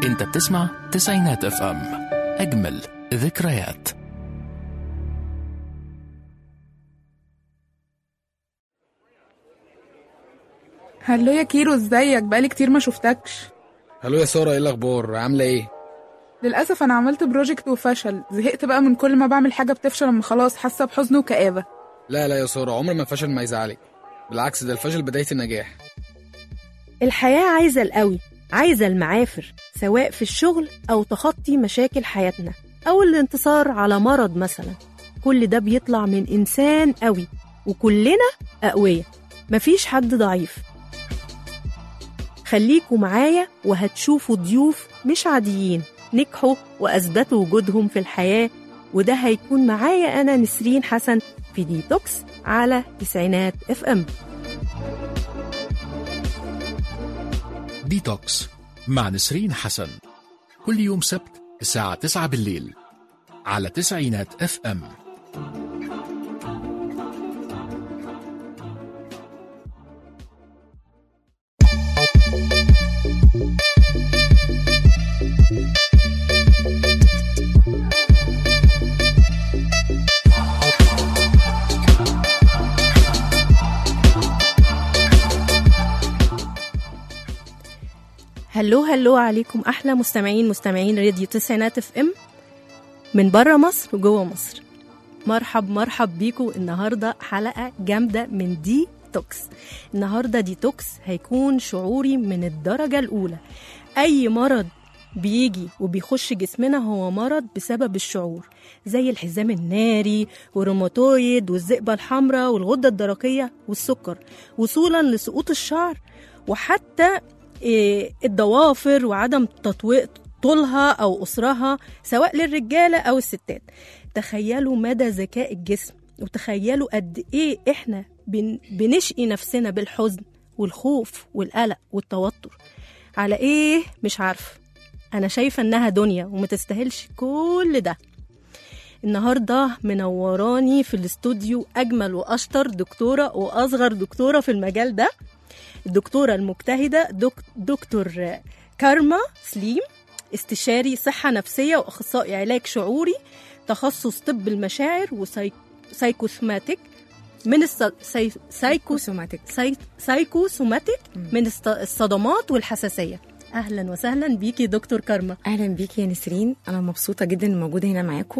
انت بتسمع تسعينات اف ام اجمل ذكريات هلو يا كيرو ازيك بقالي كتير ما شفتكش هلو يا سارة ايه الأخبار عاملة ايه؟ للأسف أنا عملت بروجكت وفشل زهقت بقى من كل ما بعمل حاجة بتفشل أما خلاص حاسة بحزن وكآبة لا لا يا سارة عمر ما فشل ما يزعلك بالعكس ده الفشل بداية النجاح الحياة عايزة القوي عايزة المعافر سواء في الشغل أو تخطي مشاكل حياتنا أو الانتصار على مرض مثلا كل ده بيطلع من إنسان قوي وكلنا أقوياء مفيش حد ضعيف خليكوا معايا وهتشوفوا ضيوف مش عاديين نجحوا وأثبتوا وجودهم في الحياة وده هيكون معايا أنا نسرين حسن في ديتوكس على تسعينات اف ام ديتوكس مع نسرين حسن كل يوم سبت الساعة 9 بالليل على تسعينات اف ام هلو هلو عليكم احلى مستمعين مستمعين راديو تسعينات اف ام من بره مصر وجوه مصر مرحب مرحب بيكم النهارده حلقه جامده من دي توكس النهارده دي توكس هيكون شعوري من الدرجه الاولى اي مرض بيجي وبيخش جسمنا هو مرض بسبب الشعور زي الحزام الناري والروماتويد والذئبة الحمراء والغدة الدرقية والسكر وصولا لسقوط الشعر وحتى إيه، الضوافر وعدم تطويق طولها أو قصرها سواء للرجالة أو الستات تخيلوا مدى ذكاء الجسم وتخيلوا قد إيه إحنا بن بنشقي نفسنا بالحزن والخوف والقلق والتوتر على إيه مش عارفة أنا شايفة إنها دنيا وما تستاهلش كل ده النهارده منوراني في الاستوديو اجمل واشطر دكتوره واصغر دكتوره في المجال ده الدكتوره المجتهده دك دكتور كارما سليم استشاري صحه نفسيه واخصائي علاج شعوري تخصص طب المشاعر وسايكوسوماتيك من الس... ساي... سايكو سوماتيك ساي... سايكوسوماتيك من الص... الصدمات والحساسيه اهلا وسهلا بيكي دكتور كارما اهلا بيكي يا نسرين انا مبسوطه جدا ان موجوده هنا معاكم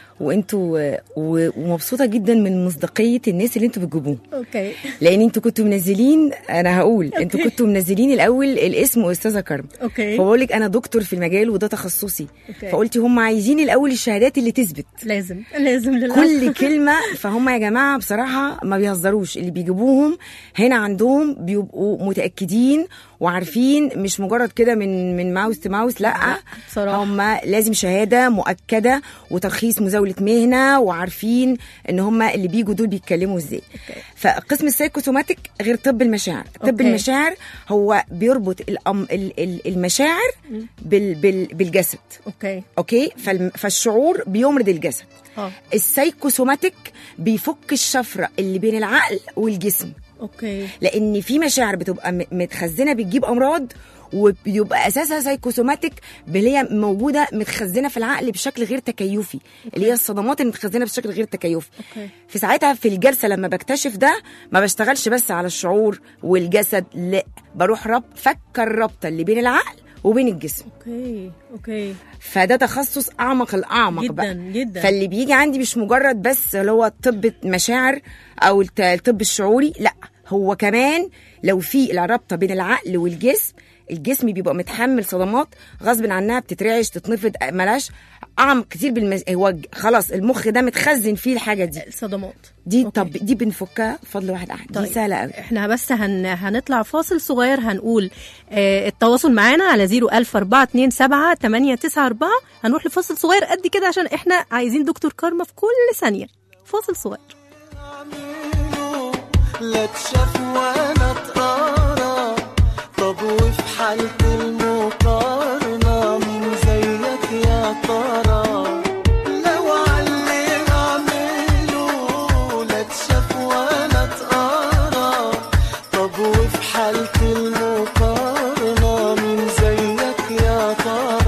وانتوا و- ومبسوطه جدا من مصداقيه الناس اللي انتوا بتجيبوهم اوكي لان انتوا كنتوا منزلين انا هقول انتوا كنتوا منزلين الاول الاسم استاذه كرم اوكي فبقول لك انا دكتور في المجال وده تخصصي أوكي. فقلتي هم عايزين الاول الشهادات اللي تثبت لازم لازم للأسف. كل كلمة فهم يا جماعة بصراحة ما بيهزروش اللي بيجيبوهم هنا عندهم بيبقوا متأكدين وعارفين مش مجرد كده من من ماوس تو ماوس لا بصراحة. هم لازم شهادة مؤكدة وترخيص مزاولة مهنة وعارفين ان هم اللي بيجوا دول بيتكلموا ازاي فقسم السايكوسوماتيك غير طب المشاعر طب أوكي. المشاعر هو بيربط الأم ال- ال- المشاعر بال بال بالجسد اوكي اوكي فالم- فالشعور بيمرض الجسد اه السايكوسوماتيك بيفك الشفره اللي بين العقل والجسم اوكي لان في مشاعر بتبقى م- متخزنه بتجيب امراض وبيبقى اساسها سايكوسوماتيك اللي هي موجوده متخزنه في العقل بشكل غير تكيفي اللي هي الصدمات المتخزنه بشكل غير تكيفي اوكي في ساعتها في الجلسه لما بكتشف ده ما بشتغلش بس على الشعور والجسد لا بروح رب فك الرابطه اللي بين العقل وبين الجسم اوكي اوكي فده تخصص اعمق الاعمق جدا بقى جدا فاللي بيجي عندي مش مجرد بس اللي هو طب مشاعر او الت- الطب الشعوري لا هو كمان لو في الرابطه بين العقل والجسم الجسم بيبقى متحمل صدمات غصب عنها بتترعش تتنفض ملاش اعمق كتير بالمز... هو ج- خلاص المخ ده متخزن فيه الحاجه دي الصدمات دي أوكي. طب دي بنفكها بفضل واحد احد طيب. دي سهله قوي احنا بس هن... هنطلع فاصل صغير هنقول اه التواصل معانا على 00427 894 هنروح لفاصل صغير قد كده عشان احنا عايزين دكتور كارما في كل ثانيه فاصل صغير لا تشاف ولا اتقرا طب وفي حالة المقارنة مين زيك يا ترى لو علي اعمله لا تشاف ولا اتقرا طب وفي حالة المقارنة مين زيك يا ترى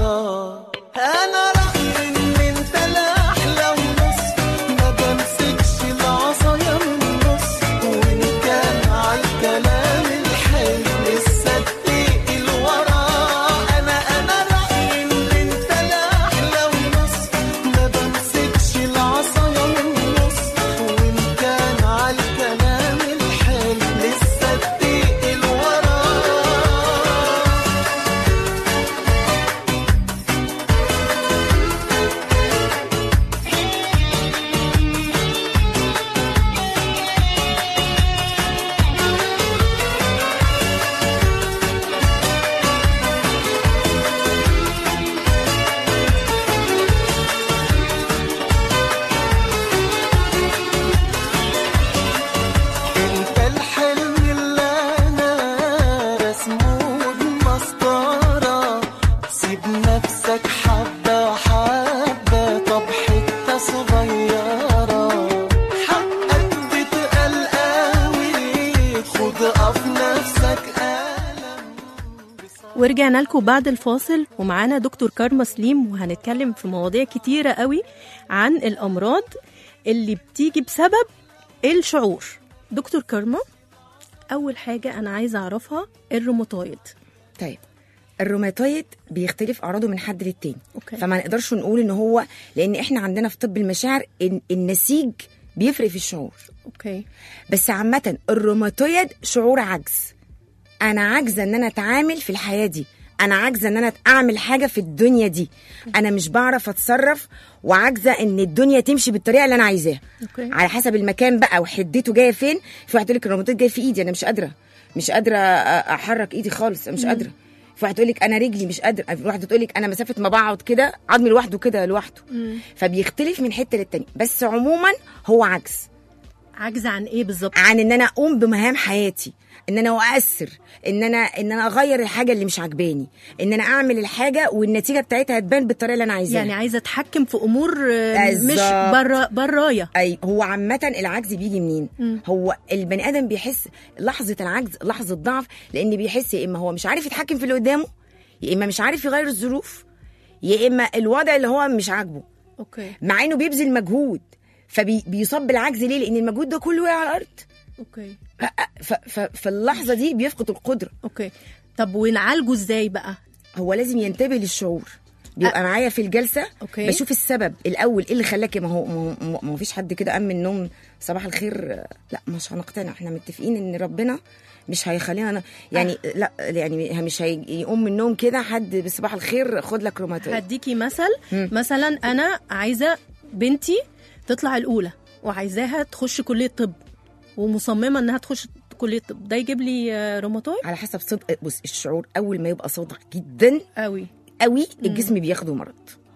نفسك ألم ورجعنا لكم بعد الفاصل ومعانا دكتور كارما سليم وهنتكلم في مواضيع كتيرة قوي عن الأمراض اللي بتيجي بسبب الشعور دكتور كارما أول حاجة أنا عايزة أعرفها الروماتويد طيب الروماتويد بيختلف اعراضه من حد للتاني أوكي. فما نقدرش نقول ان هو لان احنا عندنا في طب المشاعر إن النسيج بيفرق في الشعور أوكي بس عامة الروماتويد شعور عجز أنا عاجزة إن أنا أتعامل في الحياة دي أنا عاجزة إن أنا أعمل حاجة في الدنيا دي أنا مش بعرف أتصرف وعاجزة إن الدنيا تمشي بالطريقة اللي أنا عايزاها أوكي. على حسب المكان بقى وحدته جاية فين في واحد يقول لك الروماتويد جاي في إيدي أنا مش قادرة مش قادرة أ- أحرك إيدي خالص أنا مش قادرة في واحد تقول لك انا رجلي مش قادره في واحده تقول لك انا مسافه ما بقعد كده عظمي لوحده كده لوحده فبيختلف من حته للتانيه بس عموما هو عجز عاجزة عن إيه بالظبط عن ان انا اقوم بمهام حياتي ان انا اؤثر ان انا ان انا اغير الحاجه اللي مش عاجباني ان انا اعمل الحاجه والنتيجه بتاعتها تبان بالطريقه اللي انا عايزاها يعني عايزة أتحكم في أمور آه، مش بالظبط. برا برايا اي هو عامه العجز بيجي منين مم. هو البني ادم بيحس لحظه العجز لحظه ضعف لان بيحس يا اما هو مش عارف يتحكم في اللي قدامه يا اما مش عارف يغير الظروف يا اما الوضع اللي هو مش عاجبه أوكي مع انه بيبذل مجهود فبيصاب بالعجز ليه لان المجهود ده كله وقع على الارض أوكي ف- ف- في اللحظه دي بيفقد القدره أوكي طب ونعالجه إزاي بقى هو لازم ينتبه للشعور بيبقى معايا في الجلسه أوكي. بشوف السبب الاول ايه اللي خلاك ما هو ما هو ما هو فيش حد كده قام من النوم صباح الخير لا مش هنقتنع احنا متفقين ان ربنا مش هيخلينا أنا يعني لا يعني مش هيقوم من النوم كده حد بصباح الخير خد لك روماتويد هديكي مثل مثلا انا عايزه بنتي تطلع الاولى وعايزاها تخش كليه طب ومصممه انها تخش كليه طب ده يجيب لي آه، روماتويد على حسب صدق بص الشعور اول ما يبقى صادق جدا قوي قوي الجسم بياخده مرض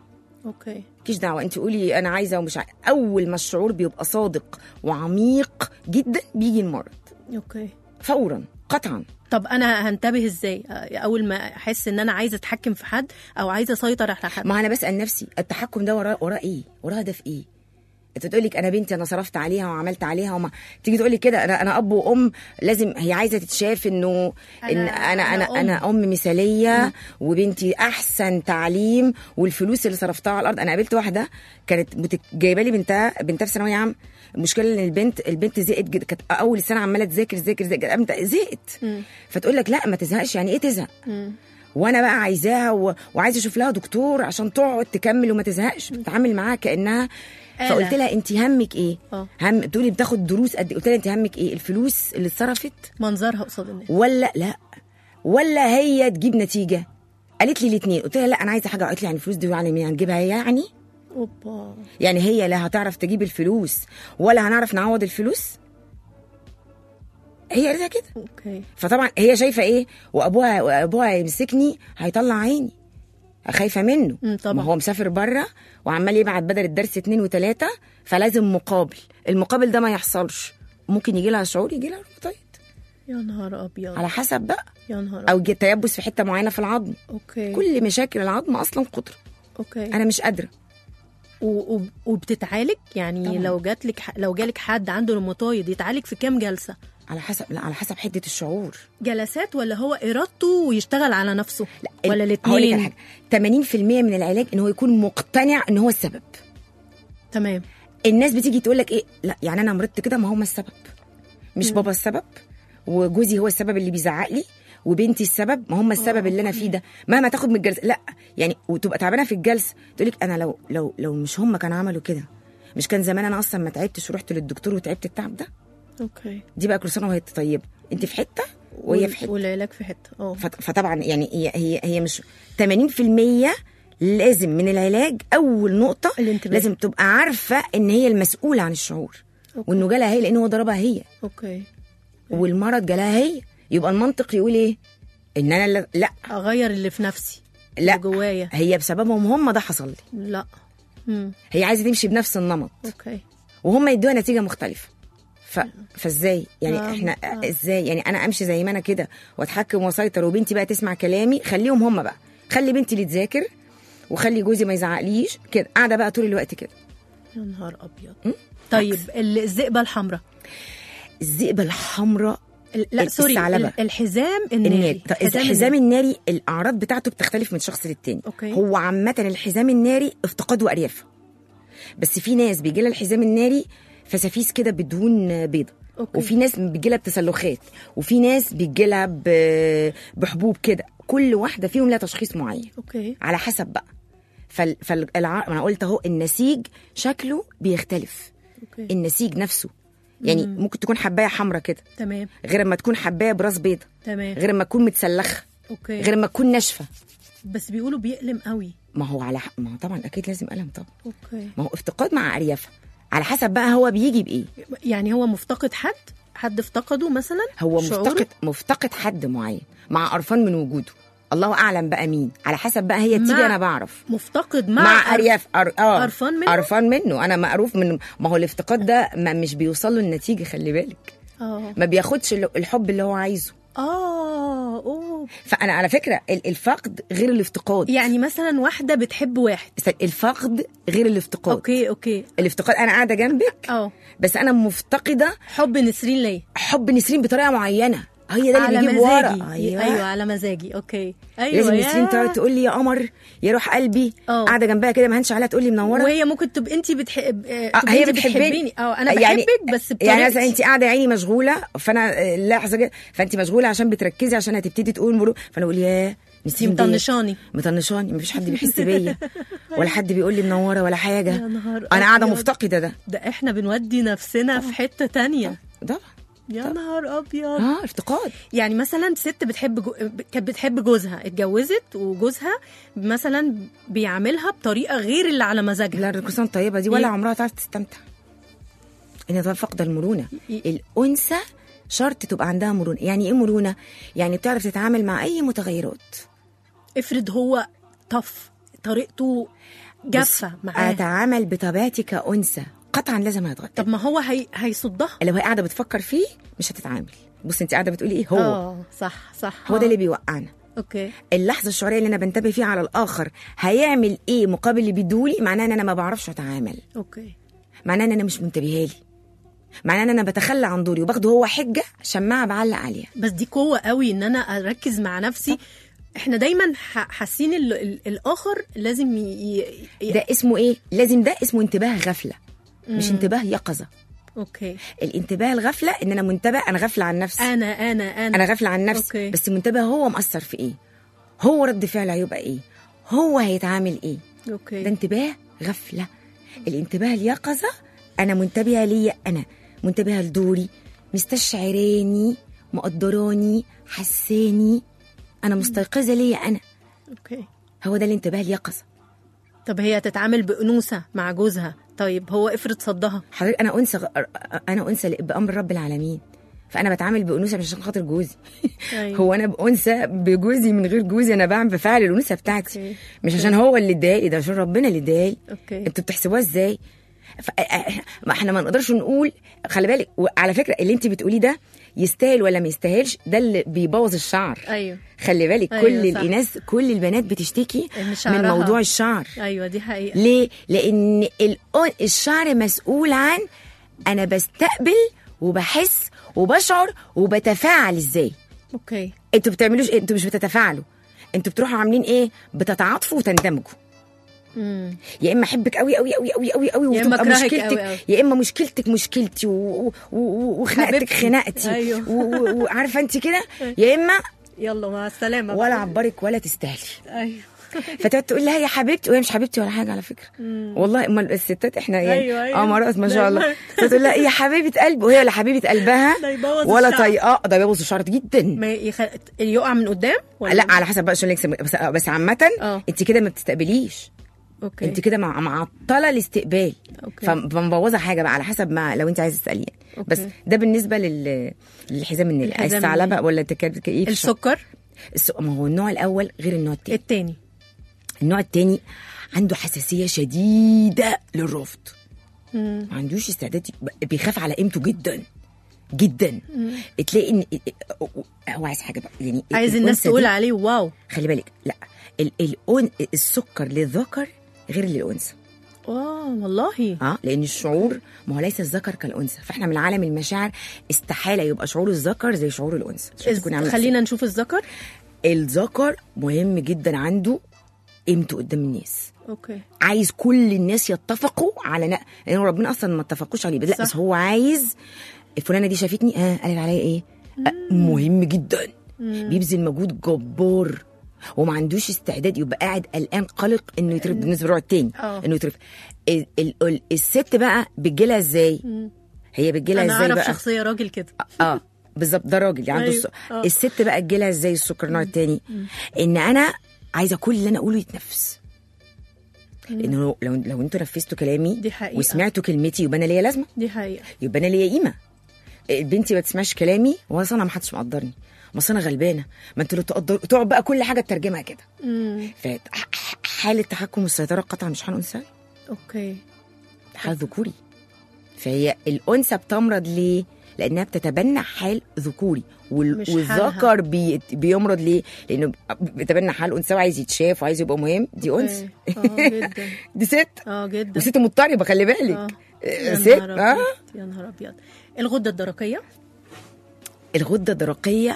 اوكي مفيش دعوه انت قولي انا عايزه ومش عايزة. اول ما الشعور بيبقى صادق وعميق جدا بيجي المرض اوكي فورا قطعا طب انا هنتبه ازاي آه، اول ما احس ان انا عايزه اتحكم في حد او عايزه اسيطر على حد ما انا بسال نفسي التحكم ده وراه وراه ايه وراه ده في ايه انت تقول لك انا بنتي انا صرفت عليها وعملت عليها وما تيجي تقول لي كده انا انا اب وام لازم هي عايزه تتشاف انه ان أنا- انا أنا انا انا, أم. ام مثاليه وبنتي احسن تعليم والفلوس اللي صرفتها على الارض انا قابلت واحده كانت بتك- جايبه لي بنتها بنتها في ثانويه عام المشكله ان البنت البنت زهقت جدا كانت اول سنه عماله تذاكر تذاكر تذاكر قامت زهقت فتقول لك لا ما تزهقش يعني ايه تزهق وانا بقى عايزاها و... وعايزه اشوف لها دكتور عشان تقعد تكمل وما تزهقش بتتعامل معاها كانها آلة. فقلت لها انت همك ايه اه. هم تقولي بتاخد دروس قد إيه؟ قلت لها انت همك ايه الفلوس اللي اتصرفت منظرها قصاد الناس ولا لا ولا هي تجيب نتيجه قالت لي الاثنين قلت لها لا انا عايزه حاجه قالت لي يعني الفلوس دي يعني مين هنجيبها يعني اوبا يعني هي لا هتعرف تجيب الفلوس ولا هنعرف نعوض الفلوس هي قالتها كده اوكي فطبعا هي شايفه ايه وابوها وابوها يمسكني هيطلع عيني خايفه منه مم، طبعا. ما هو مسافر بره وعمال يبعت بدل الدرس اتنين وتلاته فلازم مقابل المقابل ده ما يحصلش ممكن يجي لها شعور يجي لها روماتويد يا نهار ابيض على حسب بقى يا نهار او أبيض. يجي تيبس في حته معينه في العظم اوكي كل مشاكل العظم اصلا قدره اوكي انا مش قادره و- و- وبتتعالج يعني طبعاً. لو جات لك لو جالك حد عنده روماتويد يتعالج في كام جلسه على حسب لا على حسب حده الشعور جلسات ولا هو ارادته ويشتغل على نفسه ال- ولا هقول لك الاثنين على حاجه 80% من العلاج ان هو يكون مقتنع ان هو السبب تمام الناس بتيجي تقول لك ايه لا يعني انا مرضت كده ما هم السبب مش بابا السبب وجوزي هو السبب اللي بيزعق لي وبنتي السبب ما هم السبب اللي انا فيه ده مهما تاخد من الجلسه لا يعني وتبقى تعبانه في الجلسه تقول لك انا لو لو لو مش هم كانوا عملوا كده مش كان زمان انا اصلا ما تعبتش ورحت للدكتور وتعبت التعب ده اوكي دي بقى كل سنه وهي طيبه انت في حته وهي في حته والعلاج في حته اه فط- فطبعا يعني هي هي هي مش 80% لازم من العلاج اول نقطه الانتباه. لازم تبقى عارفه ان هي المسؤوله عن الشعور أوكي. وانه جالها هي لان هو ضربها هي اوكي والمرض جالها هي يبقى المنطق يقول ايه ان انا لا لا, اغير اللي في نفسي لا. اللي جوايا هي بسببهم هم ده حصل لي لا امم هي عايزه تمشي بنفس النمط اوكي وهم يدوها نتيجه مختلفه ف... فازاي يعني آه، احنا آه. ازاي يعني انا امشي زي ما انا كده واتحكم واسيطر وبنتي بقى تسمع كلامي خليهم هم بقى خلي بنتي اللي تذاكر وخلي جوزي ما يزعقليش كده قاعده بقى طول الوقت كده يا نهار ابيض طيب ال- الذئبه الحمراء الذئبه الحمراء ال- لا سوري الثعلبة. ال- الحزام الناري الناري طب إذا الحزام الناري الاعراض بتاعته بتختلف من شخص للتاني أوكي. هو عامه الحزام الناري افتقاد وارياف بس في ناس بيجي لها الحزام الناري فسافيس كده بدهون بيضه أوكي. وفي ناس بيجي لها بتسلخات وفي ناس بيجي لها ب- بحبوب كده كل واحده فيهم لها تشخيص معين اوكي على حسب بقى فال... فالع... انا قلت اهو النسيج شكله بيختلف اوكي النسيج نفسه يعني ممكن تكون حبايه حمراء كده تمام غير ما تكون حبايه براس بيضه تمام غير ما تكون متسلخه اوكي غير ما تكون ناشفه بس بيقولوا بيألم قوي ما هو على ح- ما هو طبعا اكيد لازم قلم طبعا اوكي ما هو افتقاد مع اريافه على حسب بقى هو بيجي بايه يعني هو مفتقد حد حد افتقده مثلا هو شعوره؟ مفتقد مفتقد حد معين مع قرفان من وجوده الله اعلم بقى مين على حسب بقى هي تيجي مع- انا بعرف مفتقد مع, مع, أر- ارياف أر... اه قرفان منه؟ قرفان منه انا مقروف من ما هو الافتقاد ده ما مش بيوصل له النتيجه خلي بالك اه ما بياخدش ال- الحب اللي هو عايزه اه اوه فانا على فكره ال- الفقد غير الافتقاد يعني مثلا واحده بتحب واحد بس الفقد غير الافتقاد اوكي اوكي الافتقاد انا قاعده جنبك اه بس انا مفتقده حب نسرين ليا حب نسرين بطريقه معينه هي ده اللي على بيجيب مزاجي ورا ايوه, أيوة على مزاجي اوكي ايوه لازم يا. نسرين تقعد تقول لي يا قمر يا روح قلبي اه. قاعده جنبها كده ما هنش عليها تقول لي منوره وهي ممكن تبقى انت بتحب آه، تبقى هي انت بتحبني بتحبيني اه انا يعني- بحبك بس يعني مثلا بطريقتي. انت قاعده يا عيني مشغوله فانا آه، لحظه كده فانت مشغوله عشان بتركزي عشان هتبتدي تقول مرو فانا اقول يا انت نسرين ديت. مطنشاني مطنشاني مفيش حد بيحس بيا ولا حد بيقول لي منوره ولا حاجه يا نهار انا قاعده أبيض. مفتقده ده ده احنا بنودي نفسنا في حته تانية طبعا يا نهار ابيض اه افتقاد يعني مثلا ست بتحب جو... كانت بتحب جوزها اتجوزت وجوزها مثلا بيعاملها بطريقه غير اللي على مزاجها لا الرقصان طيبه دي ولا إيه؟ عمرها تعرف تستمتع ان ده فقد المرونه إيه؟ الانثى شرط تبقى عندها مرونه يعني ايه مرونه يعني بتعرف تتعامل مع اي متغيرات افرض هو طف طريقته جافه معاه اتعامل بطبيعتي كانثى قطعا لازم هيتغير طب ما هو هي... هيصدها لو هي قاعده بتفكر فيه مش هتتعامل بص انت قاعده بتقولي ايه هو اه صح صح هو ده آه. اللي بيوقعنا اوكي اللحظه الشعوريه اللي انا بنتبه فيها على الاخر هيعمل ايه مقابل اللي بيدولي معناه ان انا ما بعرفش اتعامل اوكي معناه ان انا مش منتبهه لي معناه ان انا بتخلى عن دوري وباخده هو حجه شماعه بعلق عليها بس دي قوه قوي ان انا اركز مع نفسي احنا دايما ح- حاسين ال... ال... الاخر لازم ي... ي... ده اسمه ايه لازم ده اسمه انتباه غفله مش انتباه يقظه اوكي الانتباه الغفله ان انا منتبه انا غافله عن نفسي انا انا انا انا غافله عن نفسي أوكي. بس منتبه هو مأثر في ايه هو رد فعله هيبقى ايه هو هيتعامل ايه اوكي ده انتباه غفله الانتباه اليقظه انا منتبهه ليا انا منتبهه لدوري مستشعراني مقدراني حساني انا مستيقظه ليا انا اوكي هو ده الانتباه اليقظه طب هي تتعامل بانوثه مع جوزها طيب هو افرض صدها حضرتك انا انثى غ- انا انثى بامر رب العالمين فانا بتعامل بانوثه مش عشان خاطر جوزي أيوة. هو انا بانثى بجوزي من غير جوزي انا بعمل بفعل الانوثه بتاعتي أوكي. مش عشان هو اللي ادالي ده عشان ربنا اللي ادالي اوكي انتوا بتحسبوها ازاي ف... ما احنا ما نقدرش نقول خلي بالك وعلى فكره اللي انت بتقوليه ده يستاهل ولا ما يستاهلش ده اللي بيبوظ الشعر ايوه خلي بالك أيوة، كل صح. الاناث كل البنات بتشتكي إن من شعرها- موضوع الشعر ايوه دي حقيقه ليه لان الأن- الشعر مسؤول عن انا بستقبل وبحس وبشعر وبتفاعل ازاي اوكي انتوا بتعملوش ايه انتوا مش بتتفاعلوا انتوا بتروحوا عاملين ايه بتتعاطفوا وتندمجوا امم يا اما احبك قوي قوي قوي قوي قوي قوي يا إما وتبقى أكرهك مشكلتك قوي قوي. يا اما مشكلتك مشكلتي و- و- و- وخناقتك حبيبتي. خناقتي أيوه. و- و- وعارفه انت كده يا اما يلا مع السلامه ولا بقى. عبرك ولا تستاهلي ايوه فتقعد تقول لها يا حبيبتي وهي مش حبيبتي ولا حاجه على فكره والله امال الستات احنا يعني أيوة، أيوة. امارات ما شاء الله دايما. فتقول لها يا حبيبه قلبي وهي ولا حبيبه قلبها ده يبوظ ولا الشعر. طايقاه ده بيبوظ الشعر جدا ما يخ... يقع من قدام ولا لا على حسب بقى شو اللي بس بس عامه اه. انت كده ما بتستقبليش اوكي انت كده مع- معطله الاستقبال أوكي. فم- فمبوظه حاجه بقى على حسب ما لو انت عايزه تسالي يعني أوكي. بس ده بالنسبه لل للحزام النيلي الحزام الثعلبه النيلي. ولا تكاد ايه في الشعر؟ السكر الس- ما هو النوع الاول غير النوع التاني التاني النوع التاني عنده حساسيه شديده للرفض مم. ما عندوش استعداد ي- بيخاف على قيمته جدا جدا تلاقي ان هو عايز حاجه بقى يعني عايز الناس الأنثى تقول دي- عليه واو خلي بالك لا ال- الأن السكر للذكر غير للانثى اه والله اه لان الشعور ما هو ليس الذكر كالانثى فاحنا من عالم المشاعر استحاله يبقى شعور الذكر زي شعور الانثى عشان تكوني عاملة خلينا نشوف الذكر الذكر مهم جدا عنده قيمته قدام الناس اوكي عايز كل الناس يتفقوا على ن... لان ربنا اصلا ما اتفقوش عليه لا صح. بس هو عايز الفلانه دي شافتني اه قالت عليا ايه آه مهم جدا بيبذل مجهود جبار وما عندوش استعداد يبقى قاعد قلقان قلق انه يترفض بالنسبه للنوع التاني آه. انه يترفض ال... ال... ال... الست بقى بتجيلها ازاي هي بتجيلها انا ازاي اعرف بقى شخصيه راجل كده اه بالظبط ده راجل عنده أيوة. الس... آه. الست بقى تجيلها ازاي السكر النوع التاني ان انا عايزه كل اللي انا اقوله يتنفس لانه لو لو, لو انتوا نفذتوا كلامي دي حقيقة. وسمعتوا كلمتي يبقى انا ليا لازمه دي حقيقه يبقى انا ليا قيمه بنتي ما تسمعش كلامي هو اصلا ما حدش مقدرني ما أصل انا غلبانه ما انتوا اللي تقدر تقعد بقى كل حاجه تترجمها كده امم فحاله التحكم والسيطره قطعا مش حال انثى اوكي حال ذكوري فهي الانثى بتمرض ليه؟ لانها بتتبنى حال ذكوري وال- مش والذكر بي بيمرض ليه؟ لانه بيتبنى حال انثى وعايز يتشاف وعايز يبقى مهم دي انثى أوكي. اه جدا دي ست اه جدا وست مضطربه خلي اه بالك يا ست نهار اه أبيض، يا نهار ابيض الغده الدرقيه الغده الدرقيه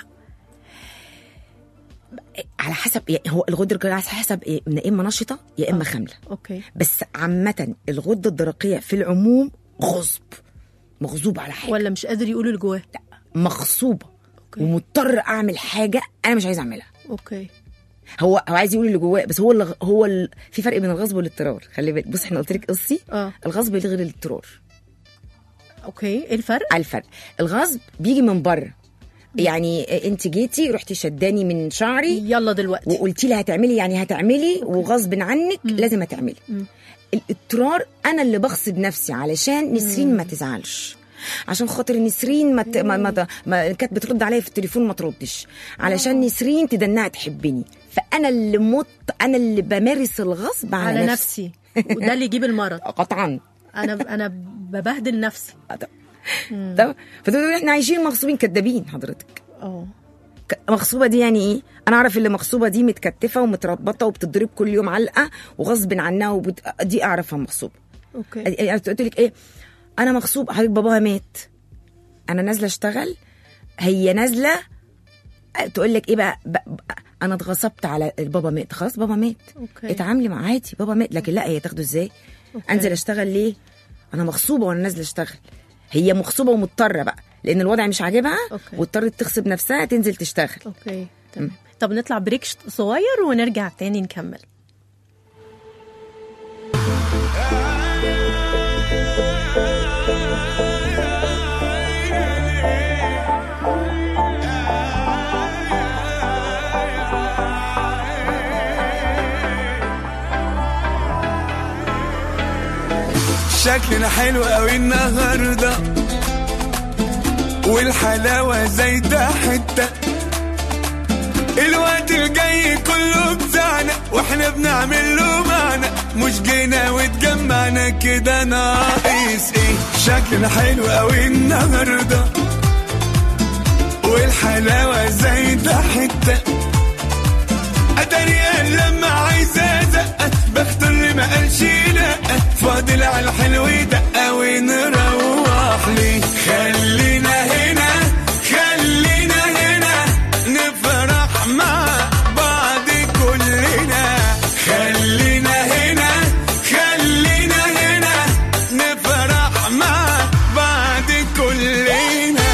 على حسب يعني هو الغده الدرقيه على حسب إيه؟ يا اما نشطه يا اما خامله اوكي بس عامه الغده الدرقيه في العموم غصب مغصوب على حاجه ولا مش قادر يقول اللي جواه لا مغصوبه اوكي ومضطر اعمل حاجه انا مش عايز اعملها اوكي هو هو عايز يقول اللي جواه بس هو اللي هو ال... في فرق بين الغصب والاضطرار خلي بالك بص احنا قلت لك قصي اه الغصب غير الاضطرار اوكي ايه الفرق على الفرق الغصب بيجي من بره يعني انت جيتي رحتي شداني من شعري يلا دلوقتي وقلتي لي هتعملي يعني هتعملي وغصب عنك لازم هتعملي مم. الاضطرار انا اللي بغصب نفسي علشان نسرين ما تزعلش عشان خاطر نسرين ما, ت... ما, ما, ما كانت بترد عليا في التليفون ما تردش علشان نسرين تدنها تحبني فانا اللي مت انا اللي بمارس الغصب على, على نفسي وده اللي يجيب المرض قطعا انا انا ببهدل نفسي طب فتقولي احنا عايشين مغصوبين كدابين حضرتك اه ك- مغصوبه دي يعني ايه انا اعرف اللي مغصوبه دي متكتفه ومتربطه وبتضرب كل يوم علقه وغصب عنها وبت... دي اعرفها مغصوبه اوكي قلت لك ايه انا مغصوب حضرتك باباها مات انا نازله اشتغل هي نازله تقول لك ايه بقى, بقى انا اتغصبت على بابا مات خلاص بابا مات اوكي اتعاملي مع عادي بابا مات لكن لا هي تاخده ازاي أوكي. انزل اشتغل ليه انا مغصوبه وانا نازله اشتغل هي مغصوبه ومضطره بقى لان الوضع مش عاجبها أوكي. واضطرت تغصب نفسها تنزل تشتغل اوكي تمام طب نطلع بريك ش- صغير ونرجع تاني نكمل شكلنا حلو قوي النهارده والحلاوه زايده حته الوقت الجاي كله بتاعنا واحنا بنعمل له معنى مش جينا واتجمعنا كده ناقص ايه شكلنا حلو قوي النهارده والحلاوه زايده حته اتاريان لما عايزة زقة بختار اللي ما قالش لا فاضل على الحلو دقة ونروح ليه خلينا هنا خلينا هنا نفرح مع بعض كلنا خلينا هنا خلينا هنا نفرح مع بعض كلنا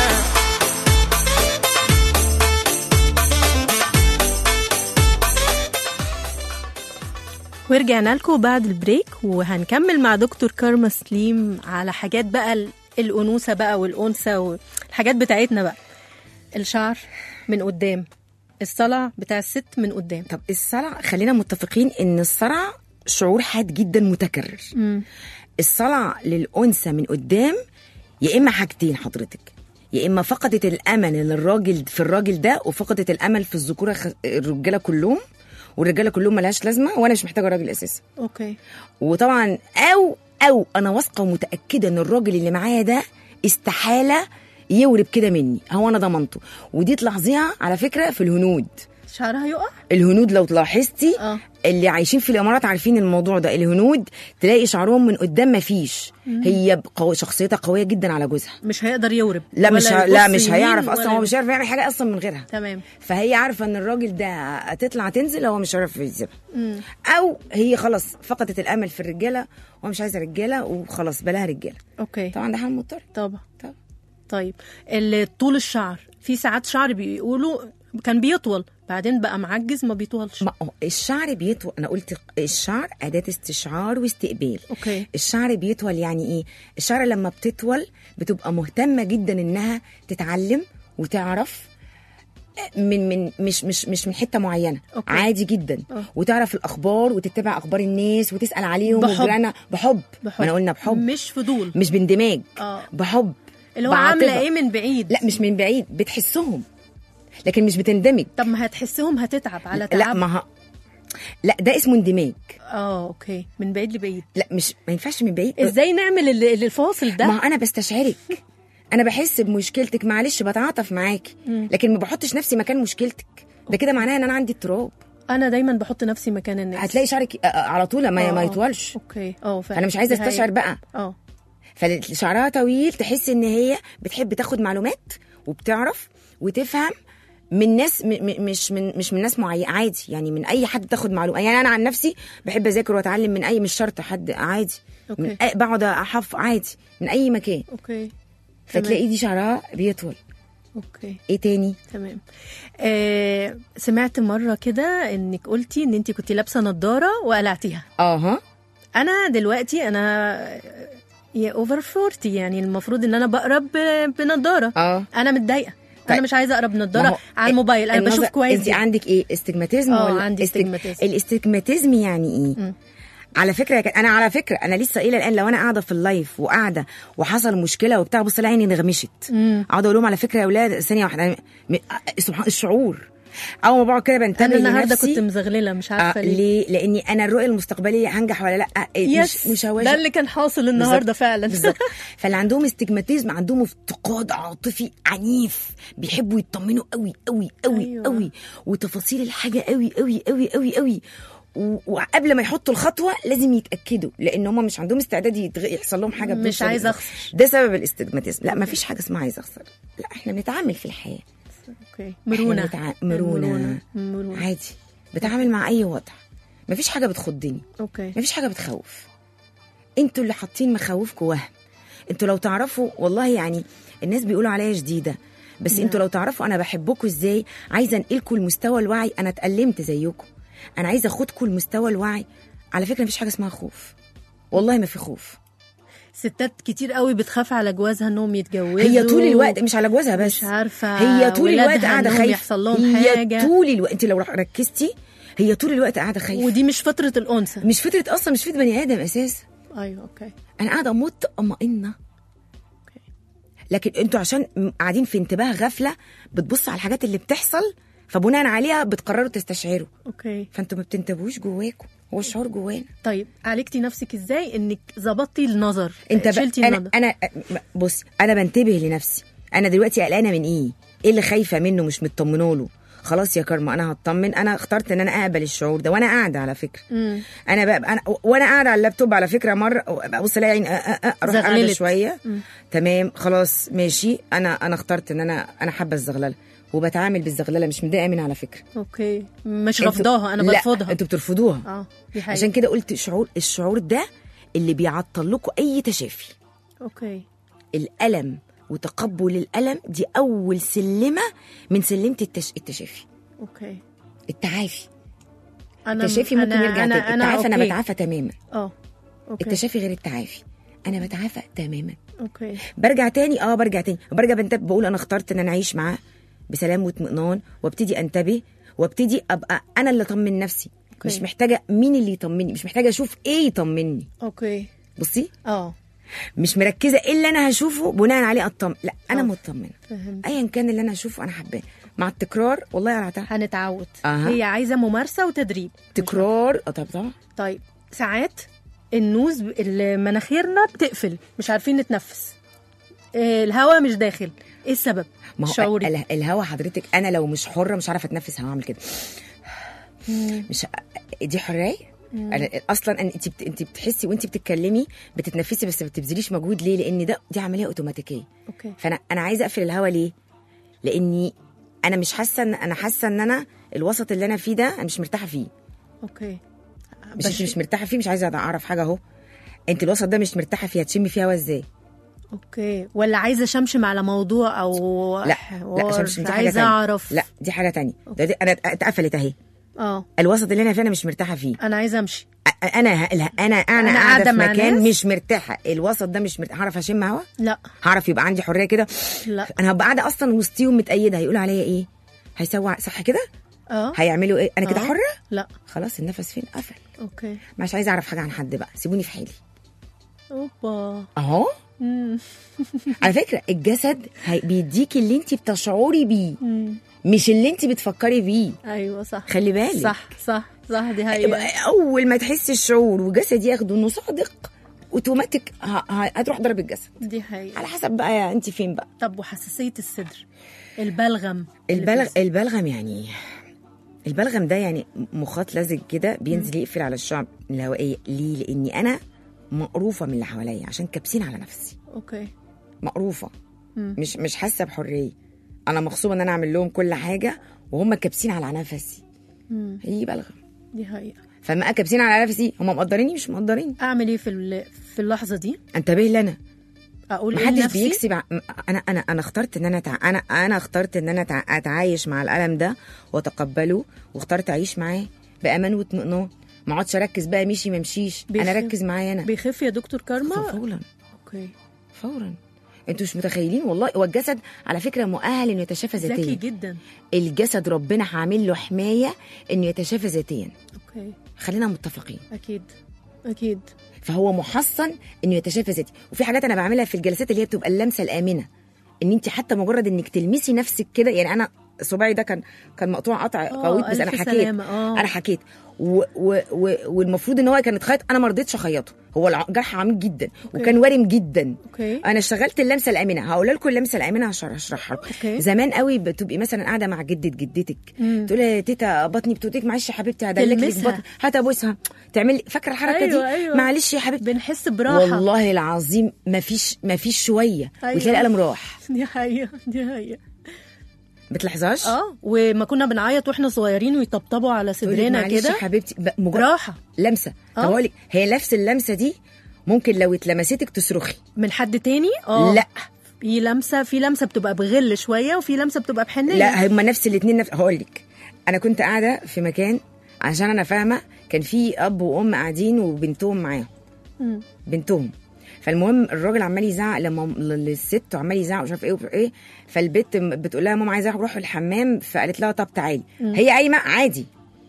ورجعنا لكم بعد البريك وهنكمل مع دكتور كارما سليم على حاجات بقى ال- الأنوثة بقى والأنثى والحاجات بتاعتنا بقى الشعر من قدام الصلع بتاع الست من قدام طب الصلع خلينا متفقين ان الصلع شعور حاد جدا متكرر الصلع للانثى من قدام يا اما حاجتين حضرتك يا اما فقدت الامل للراجل في الراجل ده وفقدت الامل في الذكوره خ- الرجاله كلهم والرجاله كلهم ملهاش لازمه وانا مش محتاجه راجل اساسا اوكي وطبعا او او انا واثقه ومتاكده ان الراجل اللي معايا ده استحاله يورب كده مني هو انا ضمنته ودي تلاحظيها على فكره في الهنود شعرها يقع الهنود لو لاحظتي اه اللي عايشين في الامارات عارفين الموضوع ده الهنود تلاقي شعرهم من قدام ما فيش هي قو... شخصيتها قويه جدا على جوزها مش هيقدر يورب لا مش ولا ه... لا يبص مش يمين هيعرف اصلا ولا هو مش هيعرف يعمل حاجه اصلا من غيرها تمام فهي عارفه ان الراجل ده تطلع تنزل هو مش عارف يسيبها او هي خلاص فقدت الامل في الرجاله ومش عايزه رجاله وخلاص بلاها رجاله اوكي طبعا ده حال مضطر طبعا طبعا. طيب ال- طول الشعر في ساعات شعر بيقولوا كان بيطول بعدين بقى معجز ما بيطولش ما هو الشعر بيطول انا قلت الشعر اداه استشعار واستقبال اوكي الشعر بيطول يعني ايه الشعر لما بتطول بتبقى مهتمه جدا انها تتعلم وتعرف من من مش مش مش من حته معينه أوكي. عادي جدا أه. وتعرف الاخبار وتتبع اخبار الناس وتسال عليهم بحب. وجيرانها بحب بحب ما انا قلنا بحب مش فضول مش باندماج اه بحب اللي هو بعاطفة. عامله ايه من بعيد لا مش من بعيد بتحسهم لكن مش بتندمج طب ما هتحسهم هتتعب على لا تعب ما ها لا ده اسمه اندماج اه اوكي من بعيد لبعيد لا مش ما ينفعش من بعيد ازاي نعمل ال- الفاصل ما ده هو انا بستشعرك انا بحس بمشكلتك معلش بتعاطف معاكي لكن ما بحطش نفسي مكان مشكلتك ده كده معناه ان انا عندي اضطراب انا دايما بحط نفسي مكان الناس هتلاقي شعرك آه، آه، على طول ما, آه، ما آه. يطولش اوكي اه فعلا فانا مش عايزه دي حقيقة. استشعر بقى اه فشعرها طويل تحس ان هي بتحب تاخد معلومات وبتعرف وتفهم من ناس م- م- مش من مش من ناس معين عادي يعني من اي حد تاخد معلومه يعني انا عن نفسي بحب اذاكر واتعلم من اي مش شرط حد عادي أوكي. من أي بقعد احف عادي من اي مكان اوكي فتلاقي دي شعرها بيطول اوكي ايه تاني تمام آه سمعت مره كده انك قلتي ان انت كنت لابسه نظاره وقلعتيها اها انا دلوقتي انا يا اوفر 40 يعني المفروض ان انا بقرب ب- بنضاره اه انا متضايقه انا طيب. مش عايزه اقرب ما نضاره هو على الموبايل انا بشوف النظر- كويس انت جداً. عندك ايه استجماتيزم اه، ولا عندي است- استجماتيزم. الاستجماتيزم يعني ايه مم. على فكره يا كان- انا على فكره انا لسه قايله الان لو انا قاعده في اللايف وقاعده وحصل مشكله وبتاع بص الاقي عيني نغمشت مم. اقعد اقول لهم على فكره يا اولاد ثانيه واحده م- سبحان الشعور اول ما بقعد كده بنتبه انا النهارده لنفسي كنت مزغلله مش عارفه آه ليه ليه لاني انا الرؤيه المستقبليه هنجح ولا لا إيه، يس مش مشوشه ده اللي كان حاصل النهارده بالظبط. فعلا بالظبط فاللي عندهم استجماتيزم عندهم افتقاد عاطفي عنيف بيحبوا يطمنوا قوي قوي قوي أيوة. أيوة. قوي وتفاصيل الحاجه قوي قوي قوي قوي قوي و- وقبل ما يحطوا الخطوه لازم يتاكدوا لان هم مش عندهم استعداد يتغ... يحصل لهم حاجه مش بتوصل عايزة لده. أخسر. ده سبب الاستجماتيزم لا ما فيش حاجه اسمها عايزه اخسر لا احنا بنتعامل في الحياه اوكي مرونه بنتع... مرونه مرونه مرونه عادي بتعامل مع اي وضع ما فيش حاجه بتخضني اوكي ما فيش حاجه بتخوف انتوا اللي حاطين مخاوفكم وهم انتوا لو تعرفوا والله يعني الناس بيقولوا عليا شديده بس نعم. انتوا لو تعرفوا انا بحبكم ازاي عايزه انقلكم لمستوى الوعي انا اتألمت زيكم انا عايزه اخدكم لمستوى الوعي على فكره مفيش حاجه اسمها خوف والله ما في خوف ستات كتير قوي بتخاف على جوازها انهم يتجوزوا هي طول الوقت مش على جوازها بس مش عارفه هي طول الوقت ولادها قاعده إنهم خايفه يحصل لهم هي حاجه طول الوقت انت لو ركزتي هي طول الوقت قاعده خايفه ودي مش فتره الانثى مش فطره اصلا مش فطره بني ادم اساسا ايوه اوكي انا قاعده مطمئنه لكن انتوا عشان م- قاعدين في انتباه غفله بتبصوا على الحاجات اللي بتحصل فبناء عليها بتقرروا تستشعروا اوكي فانتوا ما بتنتبهوش جواكم هو الشعور جوانا طيب عالجتي نفسك ازاي انك ظبطتي النظر انت بقى شلتي انا النظر انا بص انا بنتبه لنفسي انا دلوقتي قلقانه من ايه ايه اللي خايفه منه مش مطمنه له خلاص يا كرمه انا هطمن انا اخترت ان انا اقبل الشعور ده وانا قاعده على فكره مم. انا بقى انا وانا قاعده على اللابتوب على فكره مره ابص الاقي عين- أ- أ- أ- اروح قاعده زغللت. شويه مم. تمام خلاص ماشي انا انا اخترت ان انا انا حابه الزغلله وبتعامل بالزغلله مش متضايقه منها على فكره اوكي مش انتوا- رافضاها انا لا برفضها انتوا بترفضوها اه دي حقيقة عشان كده قلت شعور الشعور ده اللي بيعطل لكم اي تشافي اوكي الالم وتقبل الالم دي اول سلمه من سلمه التش... التشافي اوكي التعافي انا التشافي ممكن أنا يرجع انا تاني انا التعافي انا أوكي. بتعافى تماما اه اوكي التشافي غير التعافي انا بتعافى تماما اوكي برجع تاني اه برجع تاني برجع بنتبه بقول انا اخترت ان انا اعيش معاه بسلام واطمئنان وابتدي انتبه وابتدي ابقى انا اللي اطمن نفسي أوكي. مش محتاجه مين اللي يطمني مش محتاجه اشوف ايه يطمني اوكي بصي اه مش مركزه ايه اللي انا هشوفه بناء عليه اطمن لا انا آه. مطمنه فهمت ايا كان اللي انا هشوفه انا حباه مع التكرار والله قلعتها هنتعود أها. هي عايزه ممارسه وتدريب تكرار اه طب طبعا طيب ساعات النوز ب- ال- مناخيرنا بتقفل مش عارفين نتنفس آه، الهواء مش داخل ايه السبب ما هو شعوري ال- الهوا حضرتك انا لو مش حره مش عارفه اتنفس هعمل كده مش دي حريه أنا اصلا أنا- انت بت... انت بتحسي وانت بتتكلمي بتتنفسي بس ما بتبذليش مجهود ليه لان ده دي عمليه اوتوماتيكيه اوكي فانا انا عايزه اقفل الهوا ليه لاني انا مش حاسه ان انا حاسه ان انا الوسط اللي انا فيه ده انا مش مرتاحه فيه اوكي مش انت مش مرتاحه فيه مش عايزه اعرف حاجه اهو انت الوسط ده مش مرتاحه فيه هتشمي فيه هوا ازاي اوكي ولا عايزه شمشم على موضوع او لا لا حوار، عشان دي حاجه عايزه تانية. اعرف لا دي حاجه تانية ده دي انا اتقفلت اهي اه الوسط اللي انا فيه انا مش مرتاحه فيه انا عايزه امشي أ- انا ه- انا انا, أنا أنا قاعدة قاعده في مع مكان ناس؟ مش مرتاحه الوسط ده مش مرتاحه هعرف اشم هوا لا هعرف يبقى عندي حريه كده لا انا هبقى قاعده اصلا وسطيهم متأيده هيقولوا عليا ايه هيسوع صح كده اه هيعملوا ايه انا كده آه. حره لا خلاص النفس فين قفل اوكي مش عايزه اعرف حاجه عن حد بقى سيبوني في حالي اوبا اهو مم. على فكره الجسد هي- بيديكي اللي انت بتشعري بيه مم. مش اللي انت بتفكري بيه ايوه صح خلي بالك صح صح صح دي حقيقه يبقى اول ما تحسي الشعور وجسد ياخده انه صادق اوتوماتيك ه- ه- هتروح ضرب الجسد دي حقيقه على حسب بقى انت فين بقى طب وحساسيه الصدر البلغم اللي البلغ في- البلغم يعني البلغم ده يعني مخاط لزج كده بينزل يقفل على الشعب الهوائيه ليه لاني انا مقروفه من اللي حواليا عشان كابسين على نفسي اوكي مقروفه مم. مش مش حاسه بحريه انا مغصوبه ان انا اعمل لهم كل حاجه وهم كابسين على نفسي مم. هي بلغم دي حقيقه فما كابسين على نفسي هم مقدريني مش مقدرين اعمل ايه في ال- في اللحظه دي انتبه لي انا اقول ايه محدش لنفسي بيكسب ع- انا انا انا اخترت ان انا تع... انا انا اخترت ان انا تع... اتعايش مع الالم ده واتقبله واخترت اعيش معاه بامان واطمئنان ما اقعدش اركز بقى مشي ما مشيش انا بيخف- ركز معايا انا بيخف يا دكتور كارما فورا اوكي فورا انتوا مش متخيلين والله هو الجسد على فكره مؤهل انه يتشافى ذكي ذاتيا جدا الجسد ربنا عامل له حمايه انه يتشافى ذاتيا اوكي خلينا متفقين اكيد اكيد فهو محصن انه يتشافى ذاتي وفي حاجات انا بعملها في الجلسات اللي هي بتبقى اللمسه الامنه ان انت حتى مجرد انك تلمسي نفسك كده يعني انا صباعي ده كان كان مقطوع قطع آه، غويط بس ألف انا حكيت سلامة، آه. انا حكيت و و و والمفروض ان هو كان اتخيط انا ما رضيتش اخيطه هو الجرح عميق جدا وكان وارم جدا اوكي انا اشتغلت اللمسه الامنه هقول لكم اللمسه الامنه عشان اشرحها لكم أوكي. زمان قوي بتبقي مثلا قاعده مع جده جدتك مم. تقول لها يا تيتا بطني بتوديك معلش يا حبيبتي هدلك لك تلمسها. بطني هات ابوسها تعملي فاكره الحركه أيوة، دي أيوة. معلش يا حبيبتي بنحس براحه والله العظيم ما فيش ما فيش شويه أيوة. وتلاقي القلم راح دي حقيقه دي حقيقه بتلاحظهاش اه وما كنا بنعيط واحنا صغيرين ويطبطبوا على تقولي صدرنا معلش يا كده حبيبتي ب- مجرد راحه لمسه طب آه. اقول لك هي نفس اللمسه دي ممكن لو اتلمستك تصرخي من حد تاني اه لا في لمسه في لمسه بتبقى بغل شويه وفي لمسه بتبقى بحنيه لا هما نفس الاثنين نفس هقول لك انا كنت قاعده في مكان عشان انا فاهمه كان في اب وام قاعدين وبنتهم معاهم مم. بنتهم فالمهم الراجل عمال يزعق لما للست وعمال يزعق ومش عارف ايه ومش عارف ايه فالبت بتقول لها ماما عايزه اروح الحمام فقالت لها طب تعالي هي قايمه عادي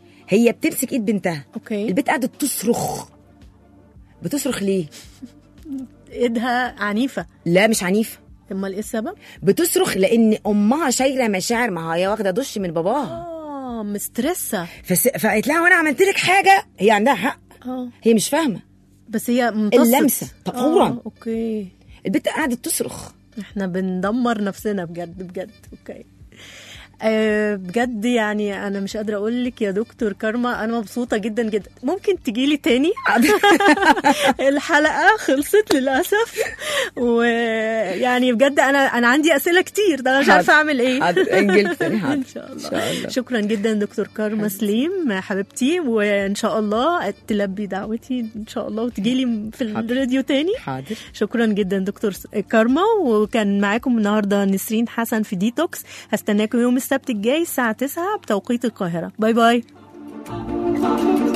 هي بتمسك ايد بنتها اوكي البنت قعدت تصرخ بتصرخ ليه؟ ايدها عنيفه لا مش عنيفه امال ايه السبب بتصرخ لان امها شايله مشاعر ما هي واخده دش من باباها اه مسترسه فس... فقالت لها وانا عملت لك حاجه هي عندها حق اه هي مش فاهمه بس هي امتصت اللمسة. طب فوراً. آه، اوكي البنت قعدت تصرخ احنا بندمر نفسنا بجد بجد اوكي أه بجد يعني انا مش قادره اقول لك يا دكتور كارما انا مبسوطه جدا جدا ممكن تجي لي تاني الحلقه خلصت للاسف ويعني بجد انا انا عندي اسئله كتير ده انا مش حاضر. عارفه اعمل ايه حاضر انجل تاني حاضر ان شاء الله. ان شاء الله شكرا جدا دكتور كارما سليم حبيبتي وان شاء الله تلبي دعوتي ان شاء الله وتجي لي في حاضر. الراديو تاني حاضر شكرا جدا دكتور س- كارما وكان معاكم النهارده نسرين حسن في ديتوكس هستناكم يوم السبت الجاي الساعه 9 بتوقيت القاهره باي باي